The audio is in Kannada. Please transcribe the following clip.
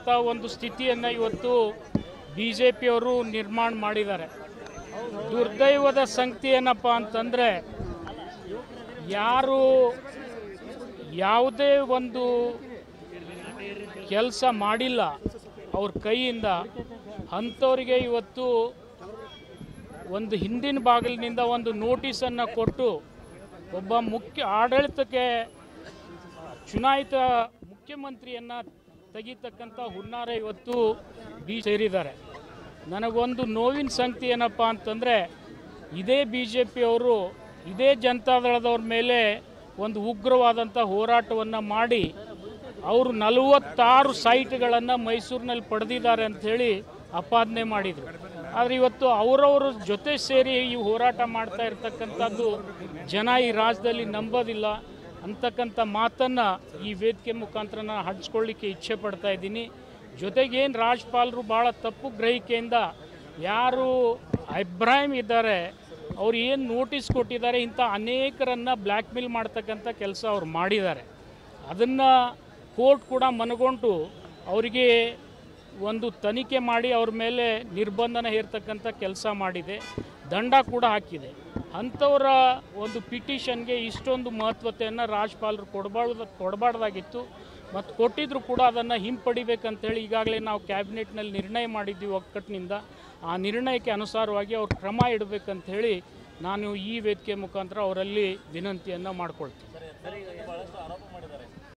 ಅಂತ ಒಂದು ಸ್ಥಿತಿಯನ್ನು ಇವತ್ತು ಬಿ ಜೆ ಪಿಯವರು ನಿರ್ಮಾಣ ಮಾಡಿದ್ದಾರೆ ದುರ್ದೈವದ ಸಂಗತಿ ಏನಪ್ಪ ಅಂತಂದರೆ ಯಾರು ಯಾವುದೇ ಒಂದು ಕೆಲಸ ಮಾಡಿಲ್ಲ ಅವ್ರ ಕೈಯಿಂದ ಅಂಥವ್ರಿಗೆ ಇವತ್ತು ಒಂದು ಹಿಂದಿನ ಬಾಗಿಲಿನಿಂದ ಒಂದು ನೋಟಿಸನ್ನು ಕೊಟ್ಟು ಒಬ್ಬ ಮುಖ್ಯ ಆಡಳಿತಕ್ಕೆ ಚುನಾಯಿತ ಮುಖ್ಯಮಂತ್ರಿಯನ್ನು ತೆಗಿತಕ್ಕಂಥ ಹುನ್ನಾರ ಇವತ್ತು ಬಿ ಸೇರಿದ್ದಾರೆ ನನಗೊಂದು ನೋವಿನ ಸಂಗತಿ ಏನಪ್ಪ ಅಂತಂದರೆ ಇದೇ ಬಿ ಜೆ ಪಿಯವರು ಇದೇ ಜನತಾದಳದವ್ರ ಮೇಲೆ ಒಂದು ಉಗ್ರವಾದಂಥ ಹೋರಾಟವನ್ನು ಮಾಡಿ ಅವರು ನಲವತ್ತಾರು ಸೈಟ್ಗಳನ್ನು ಮೈಸೂರಿನಲ್ಲಿ ಪಡೆದಿದ್ದಾರೆ ಅಂಥೇಳಿ ಆಪಾದನೆ ಮಾಡಿದರು ಆದರೆ ಇವತ್ತು ಅವರವ್ರ ಜೊತೆ ಸೇರಿ ಈ ಹೋರಾಟ ಮಾಡ್ತಾ ಇರ್ತಕ್ಕಂಥದ್ದು ಜನ ಈ ರಾಜ್ಯದಲ್ಲಿ ನಂಬೋದಿಲ್ಲ ಅಂತಕ್ಕಂಥ ಮಾತನ್ನು ಈ ವೇದಿಕೆ ಮುಖಾಂತರ ನಾನು ಹಂಚ್ಕೊಳ್ಳಿಕ್ಕೆ ಇಚ್ಛೆ ಪಡ್ತಾ ಇದ್ದೀನಿ ಜೊತೆಗೇನು ರಾಜ್ಪಾಲರು ಭಾಳ ತಪ್ಪು ಗ್ರಹಿಕೆಯಿಂದ ಯಾರು ಇಬ್ರಾಹಿಂ ಇದ್ದಾರೆ ಅವ್ರು ಏನು ನೋಟಿಸ್ ಕೊಟ್ಟಿದ್ದಾರೆ ಇಂಥ ಅನೇಕರನ್ನು ಬ್ಲ್ಯಾಕ್ ಮೇಲ್ ಮಾಡ್ತಕ್ಕಂಥ ಕೆಲಸ ಅವ್ರು ಮಾಡಿದ್ದಾರೆ ಅದನ್ನು ಕೋರ್ಟ್ ಕೂಡ ಮನಗೊಂಡು ಅವರಿಗೆ ಒಂದು ತನಿಖೆ ಮಾಡಿ ಅವ್ರ ಮೇಲೆ ನಿರ್ಬಂಧನ ಹೇರ್ತಕ್ಕಂಥ ಕೆಲಸ ಮಾಡಿದೆ ದಂಡ ಕೂಡ ಹಾಕಿದೆ ಅಂಥವರ ಒಂದು ಪಿಟಿಷನ್ಗೆ ಇಷ್ಟೊಂದು ಮಹತ್ವತೆಯನ್ನು ರಾಜ್ಪಾಲರು ಕೊಡಬಾರ್ದು ಕೊಡಬಾರ್ದಾಗಿತ್ತು ಮತ್ತು ಕೊಟ್ಟಿದ್ರು ಕೂಡ ಅದನ್ನು ಹಿಂಪಡಿಬೇಕಂತೇಳಿ ಈಗಾಗಲೇ ನಾವು ಕ್ಯಾಬಿನೆಟ್ನಲ್ಲಿ ನಿರ್ಣಯ ಮಾಡಿದ್ದೀವಿ ಒಕ್ಕಟ್ಟಿನಿಂದ ಆ ನಿರ್ಣಯಕ್ಕೆ ಅನುಸಾರವಾಗಿ ಅವ್ರು ಕ್ರಮ ಇಡಬೇಕಂತ ಹೇಳಿ ನಾನು ಈ ವೇದಿಕೆ ಮುಖಾಂತರ ಅವರಲ್ಲಿ ವಿನಂತಿಯನ್ನು ಮಾಡ್ಕೊಳ್ತೀನಿ ಸರಿ ಸರಿ ಈಗ ಬಹಳಷ್ಟು ಆರೋಪ